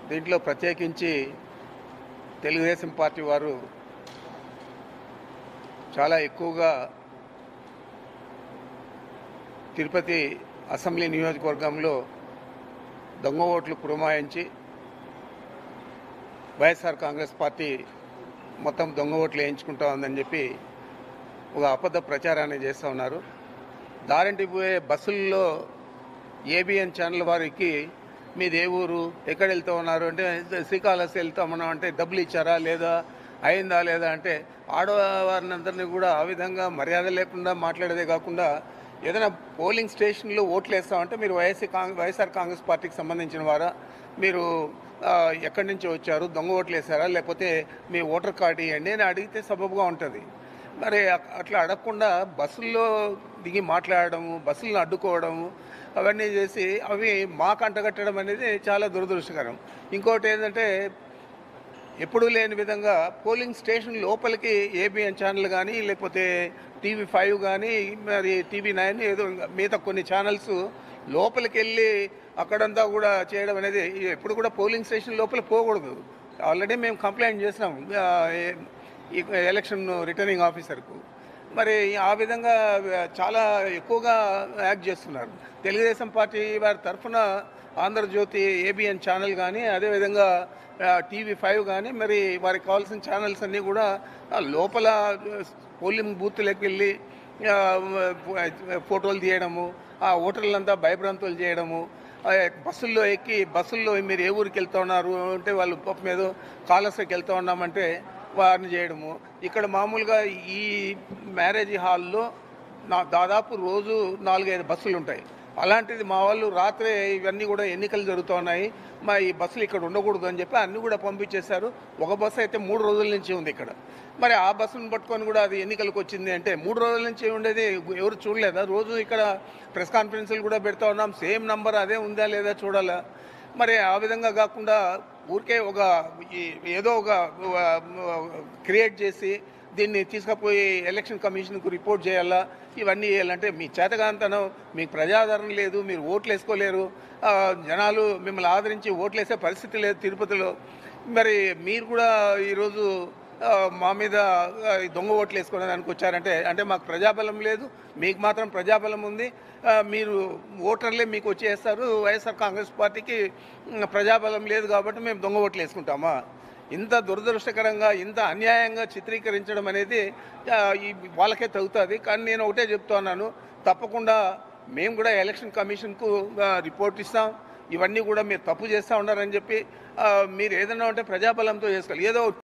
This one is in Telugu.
దీంట్లో ప్రత్యేకించి తెలుగుదేశం పార్టీ వారు చాలా ఎక్కువగా తిరుపతి అసెంబ్లీ నియోజకవర్గంలో దొంగ ఓట్లు పురమాయించి వైఎస్ఆర్ కాంగ్రెస్ పార్టీ మొత్తం దొంగ ఓట్లు వేయించుకుంటా ఉందని చెప్పి ఒక అబద్ధ ప్రచారాన్ని చేస్తూ ఉన్నారు దారింటి పోయే బస్సుల్లో ఏబిఎన్ ఛానల్ వారికి మీది ఏ ఊరు ఎక్కడ వెళ్తూ ఉన్నారు అంటే శ్రీకాళహస్తి వెళ్తామన్నాం అంటే డబ్బులు ఇచ్చారా లేదా అయిందా లేదా అంటే ఆడవారిని అందరినీ కూడా ఆ విధంగా మర్యాద లేకుండా మాట్లాడేదే కాకుండా ఏదైనా పోలింగ్ స్టేషన్లో ఓట్లు వేస్తామంటే మీరు వైఎస్సీ కాంగ్రెస్ వైఎస్ఆర్ కాంగ్రెస్ పార్టీకి సంబంధించిన వారా మీరు ఆ, ఎక్కడి నుంచి వచ్చారు దొంగ ఓట్లు వేసారా లేకపోతే మీ ఓటర్ కార్డు ఇవ్వండి అని అడిగితే సబబుగా ఉంటుంది మరి అ- అట్లా అడగకుండా బస్సుల్లో దిగి మాట్లాడడము బస్సులను అడ్డుకోవడము అవన్నీ చేసి అవి మాకు అంటగట్టడం అనేది చాలా దురదృష్టకరం ఇంకోటి ఏంటంటే ఎప్పుడూ లేని విధంగా పోలింగ్ స్టేషన్ లోపలికి ఏబిఎన్ ఛానల్ కానీ లేకపోతే టీవీ ఫైవ్ కానీ మరి టీవీ నైన్ ఏదో ఇంకా మిగతా కొన్ని ఛానల్స్ లోపలికి వెళ్ళి అక్కడంతా కూడా చేయడం అనేది ఎప్పుడు కూడా పోలింగ్ స్టేషన్ లోపల పోకూడదు ఆల్రెడీ మేము కంప్లైంట్ చేసినాం ఆ, ఏ- ఈ ఎలక్షన్ రిటర్నింగ్ ఆఫీసర్కు మరి ఆ విధంగా చాలా ఎక్కువగా యాక్ట్ చేస్తున్నారు తెలుగుదేశం పార్టీ వారి తరఫున ఆంధ్రజ్యోతి ఏబిఎన్ ఛానల్ కానీ అదేవిధంగా టీవీ ఫైవ్ కానీ మరి వారికి కావాల్సిన ఛానల్స్ అన్నీ కూడా ఆ, లోపల పోలింగ్ బూత్లకు వెళ్ళి ఆ, ఫోటోలు తీయడము ఆ ఓటర్లంతా భయభ్రాంతులు చేయడము ఆ, బస్సుల్లో ఎక్కి బస్సుల్లో మీరు ఏ ఊరికి వెళ్తా ఉన్నారు అంటే వాళ్ళు పాపం మీద కాలస్కి వెళ్తా ఉన్నామంటే వారిని చేయడము ఇక్కడ మామూలుగా ఈ మ్యారేజ్ హాల్లో నా దాదాపు రోజు నాలుగైదు బస్సులు ఉంటాయి అలాంటిది మా వాళ్ళు రాత్రే ఇవన్నీ కూడా ఎన్నికలు జరుగుతూ ఉన్నాయి మా ఈ బస్సులు ఇక్కడ ఉండకూడదు అని చెప్పి అన్ని కూడా పంపించేశారు ఒక బస్సు అయితే మూడు రోజుల నుంచి ఉంది ఇక్కడ మరి ఆ బస్సును పట్టుకొని కూడా అది ఎన్నికలకు వచ్చింది అంటే మూడు రోజుల నుంచి ఉండేది ఎవరు చూడలేదా రోజు ఇక్కడ ప్రెస్ కాన్ఫరెన్స్లు కూడా పెడతా ఉన్నాం సేమ్ నంబర్ అదే ఉందా లేదా చూడాలా మరి ఆ విధంగా కాకుండా ఊరికే ఒక ఈ- ఏదో ఒక క్రియేట్ చేసి దీన్ని తీసుకుపోయి ఎలక్షన్ కమిషన్కు రిపోర్ట్ చేయాలా ఇవన్నీ చేయాలంటే మీ చేతగాంతనం మీకు ప్రజాదరణ లేదు మీరు ఓట్లు వేసుకోలేరు ఆ, జనాలు మిమ్మల్ని ఆదరించి ఓట్లు వేసే పరిస్థితి లేదు తిరుపతిలో మరి మీరు కూడా ఈరోజు ఆ, మా మీద ఆ, ఈ దొంగ ఓట్లు వేసుకునే దానికి వచ్చారంటే అంటే మాకు ప్రజాబలం లేదు మీకు మాత్రం ప్రజాబలం ఉంది ఆ, మీరు ఓటర్లే మీకు వచ్చేస్తారు వైఎస్ఆర్ కాంగ్రెస్ పార్టీకి ఉమ్, ప్రజాబలం లేదు కాబట్టి మేము దొంగ ఓట్లు వేసుకుంటామా ఇంత దురదృష్టకరంగా ఇంత అన్యాయంగా చిత్రీకరించడం అనేది ఆ, ఈ వాళ్ళకే తగ్గుతుంది కానీ నేను ఒకటే చెప్తున్నాను తప్పకుండా మేము కూడా ఎలక్షన్ కమిషన్కు ఆ, రిపోర్ట్ ఇస్తాం ఇవన్నీ కూడా మీరు తప్పు చేస్తూ ఉన్నారని చెప్పి ఆ, మీరు ఏదైనా ఉంటే ప్రజాబలంతో చేసుకోవాలి ఏదో